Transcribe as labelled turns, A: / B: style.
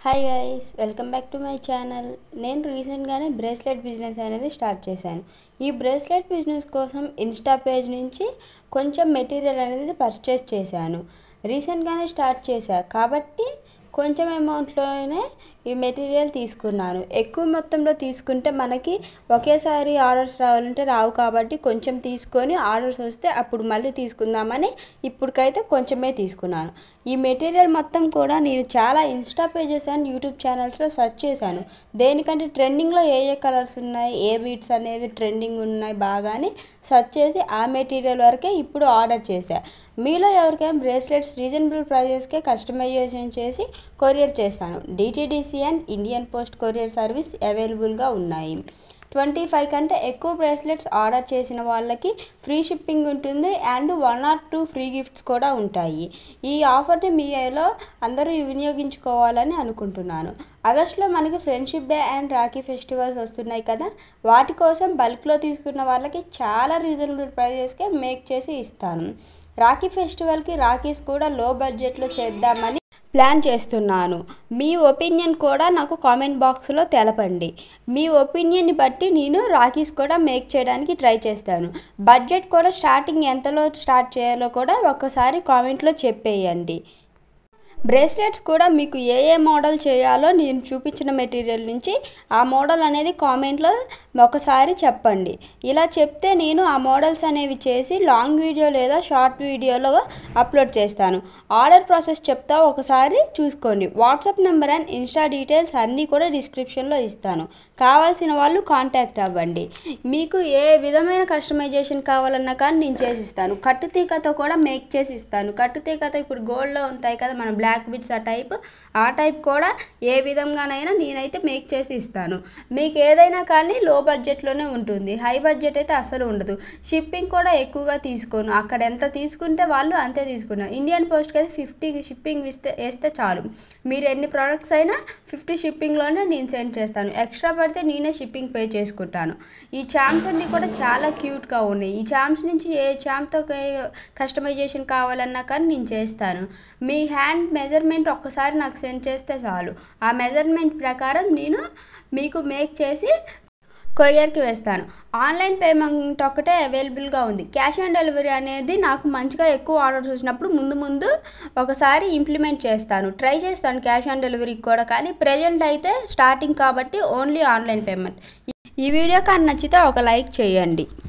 A: hi guys welcome back to my channel నేను రీసెంట్గానే bracelet business అనేది స్టార్ట్ చేశాను ఈ బ్రేస్లెట్ బిజినెస్ కోసం ఇన్స్టా పేజ్ నుంచి కొంచెం మెటీరియల్ అనేది పర్చేస్ చేశాను రీసెంట్గానే స్టార్ట్ చేశా కాబట్టి కొంచెం అమౌంట్లోనే ఈ మెటీరియల్ తీసుకున్నాను ఎక్కువ మొత్తంలో తీసుకుంటే మనకి ఒకేసారి ఆర్డర్స్ రావాలంటే రావు కాబట్టి కొంచెం తీసుకొని ఆర్డర్స్ వస్తే అప్పుడు మళ్ళీ తీసుకుందామని ఇప్పటికైతే కొంచెమే తీసుకున్నాను ఈ మెటీరియల్ మొత్తం కూడా నేను చాలా ఇన్స్టా పేజెస్ అండ్ యూట్యూబ్ ఛానల్స్లో సెర్చ్ చేశాను దేనికంటే ట్రెండింగ్లో ఏ ఏ కలర్స్ ఉన్నాయి ఏ బీట్స్ అనేవి ట్రెండింగ్ ఉన్నాయి బాగా అని సెర్చ్ చేసి ఆ మెటీరియల్ వరకే ఇప్పుడు ఆర్డర్ చేశా మీలో ఎవరికైనా బ్రేస్లెట్స్ రీజనబుల్ ప్రైజెస్కే కస్టమైజేషన్ చేసి కొరియర్ చేస్తాను DTDC and Indian post courier service అవైలబుల్గా ఉన్నాయి ట్వంటీ ఫైవ్ కంటే ఎక్కువ బ్రేస్లెట్స్ ఆర్డర్ చేసిన వాళ్ళకి ఫ్రీ షిప్పింగ్ ఉంటుంది and one or two free gifts కూడా ఉంటాయి ఈ ఆఫర్ని మీలో అందరూ వినియోగించుకోవాలని అనుకుంటున్నాను ఆగస్టులో మనకి friendship day and Rakhi festivals వస్తున్నాయి కదా వాటి కోసం బల్క్లో తీసుకున్న వాళ్ళకి చాలా రీజనబుల్ ప్రైజెస్కే మేక్ చేసి ఇస్తాను రాఖీ ఫెస్టివల్కి రాఖీస్ కూడా లో బడ్జెట్లో చేద్దామని ప్లాన్ చేస్తున్నాను మీ ఒపీనియన్ కూడా నాకు కామెంట్ బాక్స్లో తెలపండి మీ ఒపీనియన్ని బట్టి నేను రాఖీస్ కూడా మేక్ చేయడానికి ట్రై చేస్తాను బడ్జెట్ కూడా స్టార్టింగ్ ఎంతలో స్టార్ట్ చేయాలో కూడా ఒకసారి కామెంట్లో చెప్పేయండి బ్రేస్లెట్స్ కూడా మీకు ఏ ఏ మోడల్ చేయాలో నేను చూపించిన మెటీరియల్ నుంచి ఆ మోడల్ అనేది కామెంట్లో ఒకసారి చెప్పండి ఇలా చెప్తే నేను ఆ మోడల్స్ అనేవి చేసి లాంగ్ వీడియో లేదా షార్ట్ వీడియోలో అప్లోడ్ చేస్తాను ఆర్డర్ ప్రాసెస్ చెప్తా ఒకసారి చూసుకోండి WhatsApp number and insta details అన్నీ కూడా డిస్క్రిప్షన్లో ఇస్తాను కావాల్సిన వాళ్ళు కాంటాక్ట్ అవ్వండి మీకు ఏ విధమైన కస్టమైజేషన్ కావాలన్నా కానీ నేను చేసిస్తాను కట్టుతీకతో కూడా మేక్ చేసి ఇస్తాను కట్టుతీకతో ఇప్పుడు గోల్డ్లో ఉంటాయి కదా మన బ్లాక్ బిట్స్ ఆ టైప్ ఆ టైప్ కూడా ఏ విధంగానైనా నేనైతే మేక్ చేసి ఇస్తాను మీకు ఏదైనా కానీ లో బడ్జెట్లోనే ఉంటుంది హై బడ్జెట్ అయితే అసలు ఉండదు షిప్పింగ్ కూడా ఎక్కువగా తీసుకోను అక్కడ ఎంత తీసుకుంటే వాళ్ళు అంతే తీసుకున్నారు ఇండియన్ పోస్ట్కి అయితే ఫిఫ్టీ షిప్పింగ్ ఇస్తే వేస్తే చాలు మీరు ఎన్ని ప్రోడక్ట్స్ అయినా ఫిఫ్టీ షిప్పింగ్లోనే నేను సెండ్ చేస్తాను ఎక్స్ట్రా పడితే నేనే షిప్పింగ్ పే చేసుకుంటాను ఈ చామ్స్ అన్నీ కూడా చాలా క్యూట్గా ఉన్నాయి ఈ చామ్స్ నుంచి ఏ చామ్తో కస్టమైజేషన్ కావాలన్నా కానీ నేను చేస్తాను మీ హ్యాండ్ మెజర్మెంట్ ఒక్కసారి నాకు సెండ్ చేస్తే చాలు ఆ మెజర్మెంట్ ప్రకారం నేను మీకు మేక్ చేసి కొరియర్కి వేస్తాను ఆన్లైన్ పేమెంట్ ఒక్కటే అవైలబుల్గా ఉంది క్యాష్ ఆన్ డెలివరీ అనేది నాకు మంచిగా ఎక్కువ ఆర్డర్స్ వచ్చినప్పుడు ముందు ముందు ఒకసారి ఇంప్లిమెంట్ చేస్తాను ట్రై చేస్తాను క్యాష్ ఆన్ డెలివరీకి కూడా కానీ ప్రజెంట్ అయితే స్టార్టింగ్ కాబట్టి ఓన్లీ ఆన్లైన్ పేమెంట్ ఈ వీడియో కానీ నచ్చితే ఒక లైక్ చేయండి